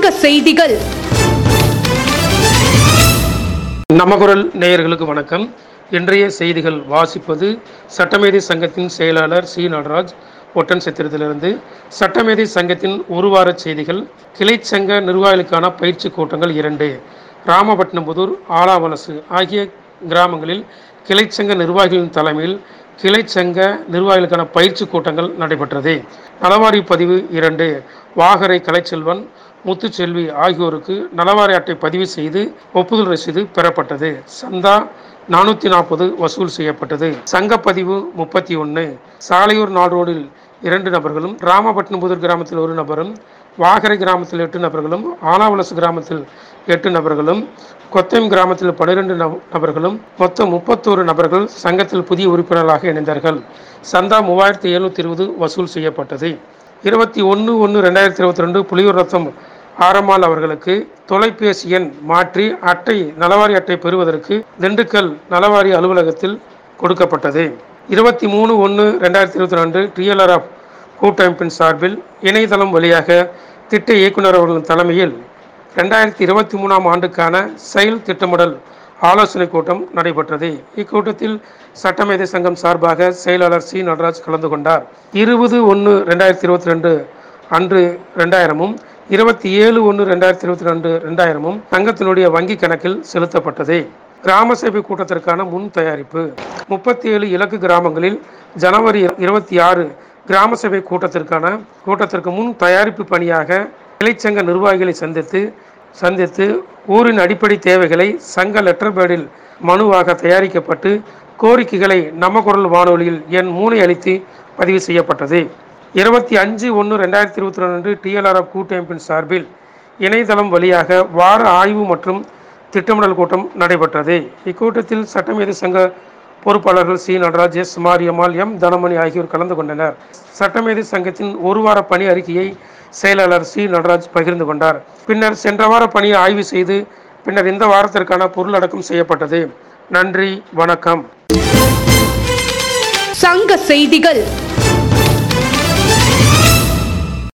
சங்க செய்திகள் நம்ம குரல் நேயர்களுக்கு வணக்கம் இன்றைய செய்திகள் வாசிப்பது சட்டமேதை சங்கத்தின் செயலாளர் சி நடராஜ் ஒட்டன் சித்திரத்திலிருந்து சட்டமேதை சங்கத்தின் ஒரு வார செய்திகள் கிளைச்சங்க நிர்வாகிகளுக்கான பயிற்சி கூட்டங்கள் இரண்டு ராமபட்னபுதூர் ஆலாவலசு ஆகிய கிராமங்களில் கிளைச்சங்க நிர்வாகிகளின் தலைமையில் கிளைச்சங்க நிர்வாகிகளுக்கான பயிற்சி கூட்டங்கள் நடைபெற்றது நலவாரி பதிவு இரண்டு வாகரை கலைச்செல்வன் முத்துச்செல்வி ஆகியோருக்கு நலவாரி அட்டை பதிவு செய்து ஒப்புதல் ரசீது பெறப்பட்டது சந்தா நானூற்றி நாற்பது வசூல் செய்யப்பட்டது சங்கப்பதிவு முப்பத்தி ஒன்று சாலையூர் நாள் ரோடில் இரண்டு நபர்களும் ராமபட்னபுதூர் கிராமத்தில் ஒரு நபரும் வாகரை கிராமத்தில் எட்டு நபர்களும் ஆனாவலசு கிராமத்தில் எட்டு நபர்களும் கொத்தம் கிராமத்தில் பன்னிரெண்டு நபர்களும் மொத்தம் முப்பத்தோரு நபர்கள் சங்கத்தில் புதிய உறுப்பினர்களாக இணைந்தார்கள் சந்தா மூவாயிரத்தி எழுநூற்றி இருபது வசூல் செய்யப்பட்டது இருபத்தி ஒன்று ஒன்று ரெண்டாயிரத்தி இருபத்தி ரெண்டு புலியூர் ரத்தம் ஆரம்மாள் அவர்களுக்கு தொலைபேசி எண் மாற்றி அட்டை நலவாரி அட்டை பெறுவதற்கு திண்டுக்கல் நலவாரி அலுவலகத்தில் கொடுக்கப்பட்டது இருபத்தி மூணு ஒன்று ரெண்டாயிரத்தி இருபத்தி ரெண்டு டிஎல்ஆர்எஃப் கூட்டமைப்பின் சார்பில் இணையதளம் வழியாக திட்ட இயக்குனர் அவர்களின் தலைமையில் ரெண்டாயிரத்தி இருபத்தி மூணாம் ஆண்டுக்கான செயல் திட்டமிடல் ஆலோசனை கூட்டம் நடைபெற்றது இக்கூட்டத்தில் சட்டமேதை சங்கம் சார்பாக செயலாளர் சி நடராஜ் கலந்து கொண்டார் இருபது ஒன்று ரெண்டாயிரத்தி இருபத்தி ரெண்டு அன்று ரெண்டாயிரமும் இருபத்தி ஏழு ஒன்று ரெண்டாயிரத்தி இருபத்தி ரெண்டு ரெண்டாயிரமும் சங்கத்தினுடைய வங்கி கணக்கில் செலுத்தப்பட்டது கிராம சபை கூட்டத்திற்கான முன் தயாரிப்பு முப்பத்தி ஏழு இலக்கு கிராமங்களில் ஜனவரி இருபத்தி ஆறு கிராம சபை கூட்டத்திற்கான கூட்டத்திற்கு முன் தயாரிப்பு பணியாக கிளைச்சங்க நிர்வாகிகளை சந்தித்து சந்தித்து ஊரின் அடிப்படை தேவைகளை சங்க லெட்டர் பேடில் மனுவாக தயாரிக்கப்பட்டு கோரிக்கைகளை நம்ம குரல் வானொலியில் எண் மூனை அளித்து பதிவு செய்யப்பட்டது இருபத்தி அஞ்சு ஒன்று ரெண்டாயிரத்தி இருபத்தி ரெண்டு டிஎல்ஆர்எஃப் கூட்டமைப்பின் சார்பில் இணையதளம் வழியாக வார ஆய்வு மற்றும் திட்டமிடல் கூட்டம் நடைபெற்றது இக்கூட்டத்தில் சட்டமேதை சங்க பொறுப்பாளர்கள் C Nataraj S Mariyammal M Dhanamani ஆகியோர் கலந்து கொண்டனர் சட்டமேதை சங்கத்தின் ஒரு வார பணி அறிக்கையை செயலாளர் சி நடராஜ் பகிர்ந்து கொண்டார் பின்னர் சென்ற வார பணியை ஆய்வு செய்து பின்னர் இந்த வாரத்திற்கான பொருளடக்கம் செய்யப்பட்டது நன்றி வணக்கம் சங்க செய்திகள்